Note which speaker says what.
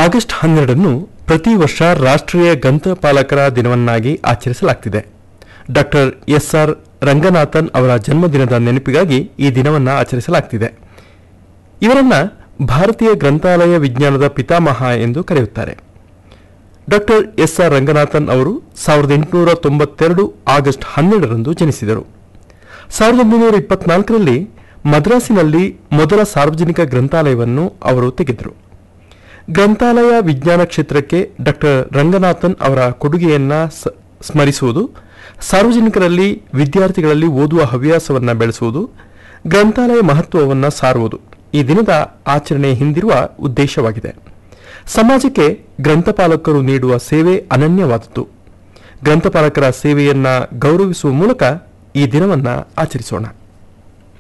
Speaker 1: August ಹನ್ನೆರಡನ್ನು ಪ್ರತಿ ವರ್ಷ ರಾಷ್ಟ್ರೀಯ ಗ್ರಂಥಪಾಲಕರ ದಿನವನ್ನಾಗಿ ಆಚರಿಸಲಾಗ್ತಿದೆ ಡಾಕ್ಟರ್ ಎಸ್ ಆರ್ ರಂಗನಾಥನ್ ಅವರ ಜನ್ಮದಿನದ ನೆನಪಿಗಾಗಿ ಈ ದಿನವನ್ನು ಆಚರಿಸಲಾಗ್ತಿದೆ ಇವರನ್ನ ಭಾರತೀಯ ಗ್ರಂಥಾಲಯ ವಿಜ್ಞಾನದ ಪಿತಾಮಹ ಎಂದು ಕರೆಯುತ್ತಾರೆ ಡಾಕ್ಟರ್ ಎಸ್ ಆರ್ ರಂಗನಾಥನ್ ಅವರು ಸಾವಿರದ ಎಂಟುನೂರ ತೊಂಬತ್ತೆರಡು ಆಗಸ್ಟ್ ಹನ್ನೆರಡರಂದು ಜನಿಸಿದರು ಸಾವಿರದ ಒಂಬೈನೂರ ಇಪ್ಪತ್ನಾಲ್ಕರಲ್ಲಿ ಮದ್ರಾಸಿನಲ್ಲಿ ಮೊದಲ ಸಾರ್ವಜನಿಕ ಗ್ರಂಥಾಲಯವನ್ನು ಅವರು ತೆಗೆದರು ಗ್ರಂಥಾಲಯ ವಿಜ್ಞಾನ ಕ್ಷೇತ್ರಕ್ಕೆ ಡಾಕ್ಟರ್ ರಂಗನಾಥನ್ ಅವರ ಕೊಡುಗೆಯನ್ನ ಸ- ಸ್ಮರಿಸುವುದು ಸಾರ್ವಜನಿಕರಲ್ಲಿ ವಿದ್ಯಾರ್ಥಿಗಳಲ್ಲಿ ಓದುವ ಹವ್ಯಾಸವನ್ನು ಬೆಳೆಸುವುದು ಗ್ರಂಥಾಲಯ ಮಹತ್ವವನ್ನು ಸಾರುವುದು ಈ ದಿನದ ಆಚರಣೆ ಹಿಂದಿರುವ ಉದ್ದೇಶವಾಗಿದೆ ಸಮಾಜಕ್ಕೆ ಗ್ರಂಥಪಾಲಕರು ನೀಡುವ ಸೇವೆ ಅನನ್ಯವಾದದ್ದು ಗ್ರಂಥಪಾಲಕರ ಸೇವೆಯನ್ನ ಗೌರವಿಸುವ ಮೂಲಕ ಈ ದಿನವನ್ನ ಆಚರಿಸೋಣ